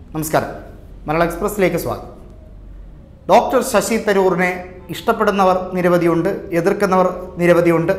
നമസ്കാരം മലയാള എക്സ്പ്രസ്സിലേക്ക് സ്വാഗതം ഡോക്ടർ ശശി തരൂറിനെ ഇഷ്ടപ്പെടുന്നവർ നിരവധിയുണ്ട് എതിർക്കുന്നവർ നിരവധിയുണ്ട്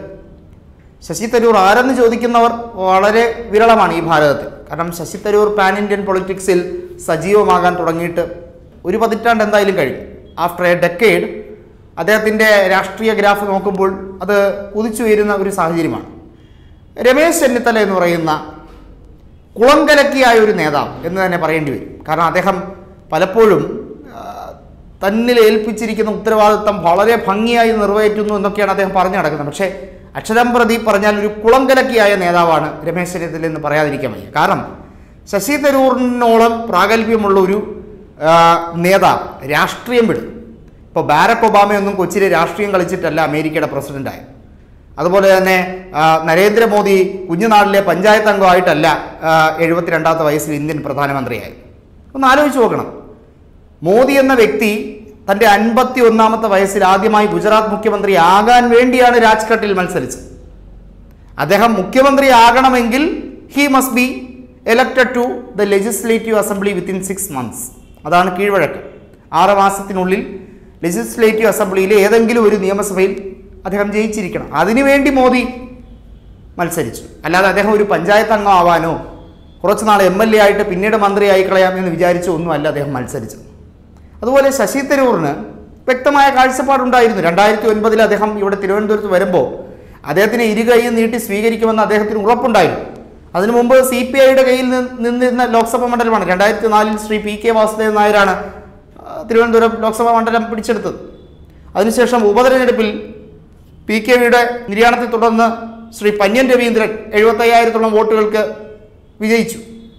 ശശി തരൂർ ആരെന്ന് ചോദിക്കുന്നവർ വളരെ വിരളമാണ് ഈ ഭാരതത്തിൽ കാരണം ശശി തരൂർ പാൻ ഇന്ത്യൻ പൊളിറ്റിക്സിൽ സജീവമാകാൻ തുടങ്ങിയിട്ട് ഒരു പതിറ്റാണ്ട് എന്തായാലും കഴിയും ആഫ്റ്റർ എ ഡെക്കേഡ് അദ്ദേഹത്തിൻ്റെ രാഷ്ട്രീയ ഗ്രാഫ് നോക്കുമ്പോൾ അത് കുതിച്ചുയരുന്ന ഒരു സാഹചര്യമാണ് രമേശ് ചെന്നിത്തല എന്ന് പറയുന്ന കുളങ്കലക്കിയായ ഒരു നേതാവ് എന്ന് തന്നെ പറയേണ്ടി വരും കാരണം അദ്ദേഹം പലപ്പോഴും ആ, തന്നിൽ ഏൽപ്പിച്ചിരിക്കുന്ന ഉത്തരവാദിത്തം വളരെ ഭംഗിയായി നിറവേറ്റുന്നു എന്നൊക്കെയാണ് അദ്ദേഹം പറഞ്ഞു നടക്കുന്നത് പക്ഷേ അക്ഷരം പ്രതി പറഞ്ഞാൽ ഒരു കുളങ്കലക്കിയായ നേതാവാണ് രമേശ് ചെന്നിത്തല എന്ന് പറയാതിരിക്കാൻ വയ്യ കാരണം ശശി തരൂറിനോളം പ്രാഗൽഭ്യമുള്ള ഒരു ആ, നേതാവ് രാഷ്ട്രീയം വിടും ഇപ്പോൾ ബാരക് ഒബാമയൊന്നും കൊച്ചിയിലെ രാഷ്ട്രീയം കളിച്ചിട്ടല്ല അമേരിക്കയുടെ പ്രസിഡൻ്റായത് അതുപോലെ തന്നെ ആ, നരേന്ദ്രമോദി കുഞ്ഞുനാളിലെ പഞ്ചായത്ത് അംഗമായിട്ടല്ല ആ, എഴുപത്തിരണ്ടാമത്തെ വയസ്സിൽ ഇന്ത്യൻ പ്രധാനമന്ത്രിയായി ഒന്ന് ആലോചിച്ച് നോക്കണം മോദി എന്ന വ്യക്തി തൻ്റെ അൻപത്തി ഒന്നാമത്തെ വയസ്സിൽ ആദ്യമായി ഗുജറാത്ത് മുഖ്യമന്ത്രി ആകാൻ വേണ്ടിയാണ് രാജ്ഘട്ടിൽ മത്സരിച്ചത് അദ്ദേഹം മുഖ്യമന്ത്രി ആകണമെങ്കിൽ he must be elected to the legislative assembly within six months അതാണ് കീഴ്വഴക്കം ആറ് മാസത്തിനുള്ളിൽ ലെജിസ്ലേറ്റീവ് അസംബ്ലിയിലെ ഏതെങ്കിലും ഒരു നിയമസഭയിൽ അദ്ദേഹം ജയിച്ചിരിക്കണം അതിനുവേണ്ടി മോദി മത്സരിച്ചു അല്ലാതെ അദ്ദേഹം ഒരു പഞ്ചായത്ത് അംഗം ആവാനോ കുറച്ച് നാൾ എം എൽ എ ആയിട്ട് പിന്നീട് മന്ത്രിയായി കളയാമെന്ന് വിചാരിച്ചോ ഒന്നുമല്ല അദ്ദേഹം മത്സരിച്ചത് അതുപോലെ ശശി തരൂറിന് വ്യക്തമായ കാഴ്ചപ്പാടുണ്ടായിരുന്നു രണ്ടായിരത്തി ഒൻപതിൽ അദ്ദേഹം ഇവിടെ തിരുവനന്തപുരത്ത് വരുമ്പോൾ അദ്ദേഹത്തിന് ഇരുകൈയും നീട്ടി സ്വീകരിക്കുമെന്ന് അദ്ദേഹത്തിന് ഉറപ്പുണ്ടായിരുന്നു അതിനു മുമ്പ് സി പി ഐയുടെ കയ്യിൽ നിന്ന് നിന്നിരുന്ന ലോക്സഭാ മണ്ഡലമാണ് രണ്ടായിരത്തി നാലിൽ ശ്രീ പി കെ വാസുദേവൻ നായരാണ് ആ, തിരുവനന്തപുരം ലോക്സഭാ മണ്ഡലം പിടിച്ചെടുത്തത് അതിനുശേഷം ഉപതെരഞ്ഞെടുപ്പിൽ പി കെ വിയുടെ നിര്യാണത്തെ തുടർന്ന് ശ്രീ പന്യൻ രവീന്ദ്രൻ എഴുപത്തയ്യായിരത്തോളം വോട്ടുകൾക്ക് വിജയിച്ചു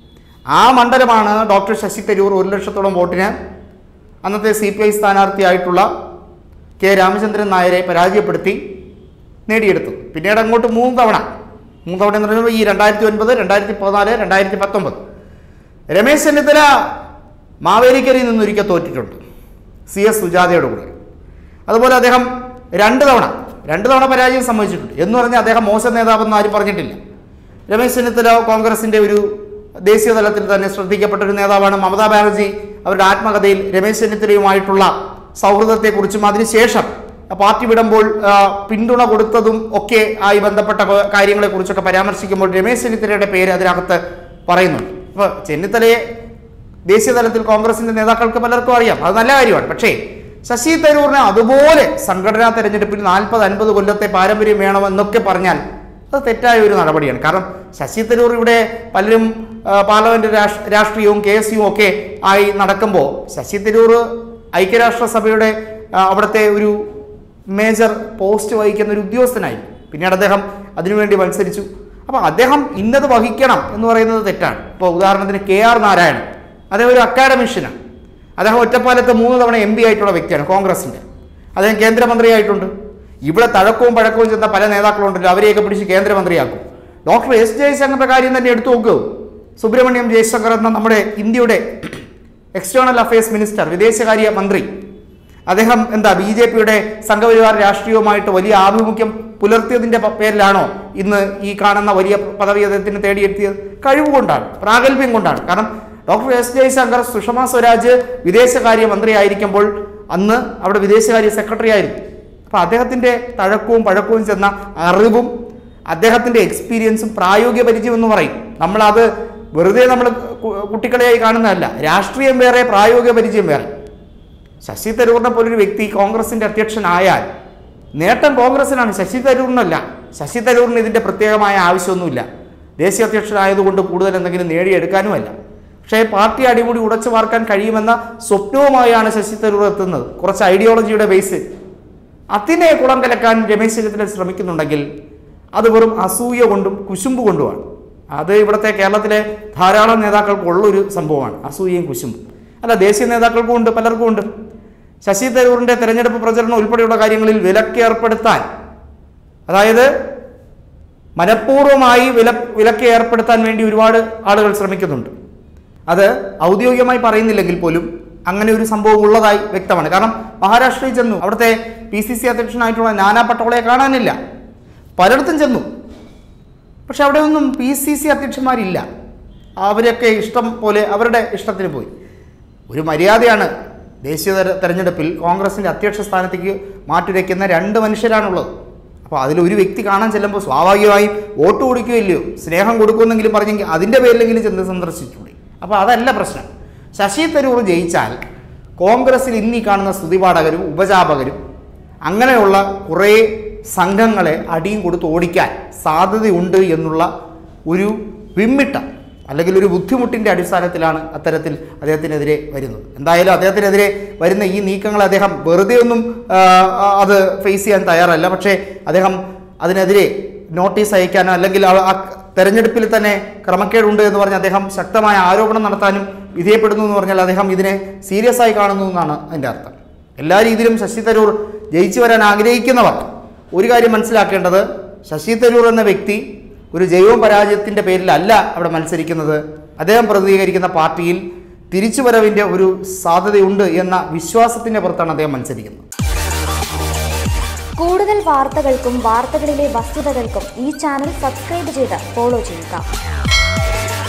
ആ മണ്ഡലമാണ് ഡോക്ടർ ശശി തരൂർ ഒരു ലക്ഷത്തോളം വോട്ടിന് അന്നത്തെ സി പി ഐ സ്ഥാനാർത്ഥിയായിട്ടുള്ള കെ രാമചന്ദ്രൻ നായരെ പരാജയപ്പെടുത്തി നേടിയെടുത്തത് പിന്നീട് അങ്ങോട്ട് മൂന്ന് തവണ മൂന്ന് തവണ എന്ന് പറയുമ്പോൾ ഈ രണ്ടായിരത്തി ഒൻപത് രണ്ടായിരത്തി പതിനാല് രണ്ടായിരത്തി പത്തൊമ്പത് രമേശ് ചെന്നിത്തല മാവേലിക്കരയിൽ നിന്നൊരിക്കൽ തോറ്റിട്ടുണ്ട് സി എസ് സുജാതയുടെ കൂടെ അതുപോലെ അദ്ദേഹം രണ്ട് തവണ രണ്ട് തവണ പരാജയം സംഭവിച്ചിട്ടുണ്ട് എന്ന് പറഞ്ഞാൽ അദ്ദേഹം മോശം നേതാവെന്ന് ആരും പറഞ്ഞിട്ടില്ല രമേശ് ചെന്നിത്തല കോൺഗ്രസിൻ്റെ ഒരു ദേശീയ തലത്തിൽ തന്നെ ശ്രദ്ധിക്കപ്പെട്ട ഒരു നേതാവാണ് മമതാ ബാനർജി അവരുടെ ആത്മകഥയിൽ രമേശ് ചെന്നിത്തലയുമായിട്ടുള്ള സൗഹൃദത്തെക്കുറിച്ചും അതിനുശേഷം പാർട്ടി വിടുമ്പോൾ ആ, പിന്തുണ കൊടുത്തതും ഒക്കെ ആയി ബന്ധപ്പെട്ട കൊ- കാര്യങ്ങളെക്കുറിച്ചൊക്കെ പരാമർശിക്കുമ്പോൾ രമേശ് ചെന്നിത്തലയുടെ പേര് അതിനകത്ത് പറയുന്നുണ്ട് അപ്പോൾ ചെന്നിത്തലയെ ദേശീയ തലത്തിൽ കോൺഗ്രസിന്റെ നേതാക്കൾക്ക് പലർക്കും അറിയാം അത് നല്ല കാര്യമാണ് പക്ഷേ ശശി തരൂറിന് അതുപോലെ സംഘടനാ തെരഞ്ഞെടുപ്പിൽ നാൽപ്പത് അൻപത് കൊല്ലത്തെ പാരമ്പര്യം വേണമെന്നൊക്കെ പറഞ്ഞാൽ അത് തെറ്റായ ഒരു നടപടിയാണ് കാരണം ശശി തരൂർ ഇവിടെ പലരും ആ, പാർലമെന്റ് രാഷ്- രാഷ്ട്രീയവും കെ എസ് യുവും ഒക്കെ ആയി നടക്കുമ്പോൾ ശശി തരൂർ ഐക്യരാഷ്ട്രസഭയുടെ ആ, അവിടുത്തെ ഒരു മേജർ പോസ്റ്റ് വഹിക്കുന്ന ഒരു ഉദ്യോഗസ്ഥനായി പിന്നീട് അദ്ദേഹം അതിനുവേണ്ടി മത്സരിച്ചു അപ്പോൾ അദ്ദേഹം ഇന്നത് വഹിക്കണം എന്ന് പറയുന്നത് തെറ്റാണ് ഇപ്പോൾ ഉദാഹരണത്തിന് കെ ആർ നാരായണൻ അദ്ദേഹം ഒരു അക്കാഡമിഷ്യനാണ് അദ്ദേഹം ഒറ്റപ്പാലത്ത് മൂന്ന് തവണ എം പി ആയിട്ടുള്ള വ്യക്തിയാണ് കോൺഗ്രസിൻ്റെ അദ്ദേഹം കേന്ദ്രമന്ത്രിയായിട്ടുണ്ട് ഇവിടെ തഴക്കവും പഴക്കവും ചെന്ന പല നേതാക്കളുണ്ടല്ലോ അവരെയൊക്കെ പിടിച്ച് കേന്ദ്രമന്ത്രിയാക്കും ഡോക്ടർ എസ് ജയശങ്കറിന്റെ കാര്യം തന്നെ എടുത്തു നോക്കൂ സുബ്രഹ്മണ്യം ജയശങ്കർ എന്ന നമ്മുടെ ഇന്ത്യയുടെ എക്സ്റ്റേണൽ അഫയേഴ്സ് മിനിസ്റ്റർ വിദേശകാര്യ മന്ത്രി അദ്ദേഹം എന്താ ബി ജെ പിയുടെ സംഘപരിവാർ രാഷ്ട്രീയവുമായിട്ട് വലിയ ആഭിമുഖ്യം പുലർത്തിയതിന്റെ പ- പേരിലാണോ ഇന്ന് ഈ കാണുന്ന വലിയ പദവി അദ്ദേഹത്തിന് തേടിയെത്തിയത് കഴിവ് കൊണ്ടാണ് പ്രാഗൽഭ്യം കൊണ്ടാണ് കാരണം ഡോക്ടർ എസ് ജയശങ്കർ സുഷമ സ്വരാജ് വിദേശകാര്യ മന്ത്രിയായിരിക്കുമ്പോൾ അന്ന് അവിടെ വിദേശകാര്യ സെക്രട്ടറി ആയിരുന്നു അപ്പോൾ അദ്ദേഹത്തിൻ്റെ തഴക്കവും പഴക്കവും ചെന്ന അറിവും അദ്ദേഹത്തിൻ്റെ എക്സ്പീരിയൻസും പ്രായോഗിക പരിചയം എന്ന് പറയും നമ്മളത് വെറുതെ നമ്മൾ കു- കുട്ടികളെയായി കാണുന്നതല്ല രാഷ്ട്രീയം വേറെ പ്രായോഗിക പരിചയം വേറെ ശശി തരൂറിനെ പോലൊരു വ്യക്തി കോൺഗ്രസിന്റെ അധ്യക്ഷനായാൽ നേട്ടം കോൺഗ്രസിനാണ് ശശി തരൂറിനല്ല ശശി തരൂറിന് ഇതിന്റെ പ്രത്യേകമായ ആവശ്യമൊന്നുമില്ല ദേശീയ അധ്യക്ഷനായതുകൊണ്ട് കൂടുതൽ എന്തെങ്കിലും നേടിയെടുക്കാനുമല്ല പക്ഷേ പാർട്ടി അടിമുടി ഉടച്ചു വാർക്കാൻ കഴിയുമെന്ന സ്വപ്നവുമായാണ് ശശി തരൂർ എത്തുന്നത് കുറച്ച് ഐഡിയോളജിയുടെ ബേസ് അതിനെ കുളം കലക്കാൻ രമേശ് ചെന്നിത്തല ശ്രമിക്കുന്നുണ്ടെങ്കിൽ അത് വെറും അസൂയ കൊണ്ടും കുശുമ്പ് കൊണ്ടുമാണ് അത് ഇവിടുത്തെ കേരളത്തിലെ ധാരാളം നേതാക്കൾക്ക് ഉള്ളൊരു സംഭവമാണ് അസൂയയും കുശുമ്പും അല്ല ദേശീയ നേതാക്കൾക്കും ഉണ്ട് പലർക്കും ഉണ്ട് ശശി തരൂറിന്റെ തെരഞ്ഞെടുപ്പ് പ്രചരണം ഉൾപ്പെടെയുള്ള കാര്യങ്ങളിൽ വിലക്ക് ഏർപ്പെടുത്താൻ അതായത് മനഃപൂർവ്വമായി വില വിലക്ക് ഏർപ്പെടുത്താൻ വേണ്ടി ഒരുപാട് ആളുകൾ ശ്രമിക്കുന്നുണ്ട് അത് ഔദ്യോഗികമായി പറയുന്നില്ലെങ്കിൽ പോലും അങ്ങനെ ഒരു സംഭവം ഉള്ളതായി വ്യക്തമാണ് കാരണം മഹാരാഷ്ട്രയിൽ ചെന്നു അവിടുത്തെ പി സി സി അധ്യക്ഷനായിട്ടുള്ള നാനാ പട്ടോളയെ കാണാനില്ല പലയിടത്തും ചെന്നു പക്ഷെ അവിടെ ഒന്നും പി സി സി അധ്യക്ഷന്മാരില്ല അവരൊക്കെ ഇഷ്ടം പോലെ അവരുടെ ഇഷ്ടത്തിന് പോയി ഒരു മര്യാദയാണ് ദേശീയ തെര- തെരഞ്ഞെടുപ്പിൽ കോൺഗ്രസിൻ്റെ അധ്യക്ഷ സ്ഥാനത്തേക്ക് മാറ്റുരയ്ക്കുന്ന രണ്ട് മനുഷ്യരാണുള്ളത് അപ്പോൾ അതിലൊരു വ്യക്തി കാണാൻ ചെല്ലുമ്പോൾ സ്വാഭാവികമായും വോട്ട് കൊടുക്കുകയില്ലയോ സ്നേഹം കൊടുക്കുമെന്നെങ്കിലും പറഞ്ഞെങ്കിൽ അതിൻ്റെ പേരിലെങ്കിലും ചെന്ന് സന്ദർശിച്ചൂടെ അപ്പോൾ അതല്ല പ്രശ്നം ശശി തരൂർ ജയിച്ചാൽ കോൺഗ്രസിൽ ഇന്നീ കാണുന്ന സ്തുതിപാഠകരും ഉപജാപകരും അങ്ങനെയുള്ള കുറേ സംഘങ്ങളെ അടിയും കൊടുത്ത് ഓടിക്കാൻ സാധ്യതയുണ്ട് എന്നുള്ള ഒരു വിമ്മിട്ടം അല്ലെങ്കിൽ ഒരു ബുദ്ധിമുട്ടിൻ്റെ അടിസ്ഥാനത്തിലാണ് അത്തരത്തിൽ അദ്ദേഹത്തിനെതിരെ വരുന്നത് എന്തായാലും അദ്ദേഹത്തിനെതിരെ വരുന്ന ഈ നീക്കങ്ങൾ അദ്ദേഹം വെറുതെ ഒന്നും ആ, അത് ഫേസ് ചെയ്യാൻ തയ്യാറല്ല പക്ഷേ അദ്ദേഹം അതിനെതിരെ നോട്ടീസ് അയക്കാനോ അല്ലെങ്കിൽ ആ- ആ തെരഞ്ഞെടുപ്പിൽ തന്നെ ക്രമക്കേടുണ്ട് എന്ന് പറഞ്ഞ് അദ്ദേഹം ശക്തമായ ആരോപണം നടത്താനും വിധേയപ്പെടുന്നു എന്ന് പറഞ്ഞാൽ അദ്ദേഹം ഇതിനെ സീരിയസ് ആയി കാണുന്നു എന്നാണ് അതിൻ്റെ അർത്ഥം എല്ലാ രീതിയിലും ശശി തരൂർ ജയിച്ചു വരാൻ ആഗ്രഹിക്കുന്നവർ ഒരു കാര്യം മനസ്സിലാക്കേണ്ടത് ശശി തരൂർ എന്ന വ്യക്തി ഒരു ജൈവ പരാജയത്തിൻ്റെ പേരിലല്ല അവിടെ മത്സരിക്കുന്നത് അദ്ദേഹം പ്രതിനിധീകരിക്കുന്ന പാർട്ടിയിൽ തിരിച്ചുവരവിൻ്റെ ഒരു സാധ്യതയുണ്ട് എന്ന വിശ്വാസത്തിൻ്റെ പുറത്താണ് അദ്ദേഹം മത്സരിക്കുന്നത് കൂടുതൽ വാർത്തകൾക്കും വാർത്തകളിലെ വസ്തുതകൾക്കും ഈ ചാനൽ സബ്സ്ക്രൈബ് ചെയ്ത് ഫോളോ ചെയ്യുക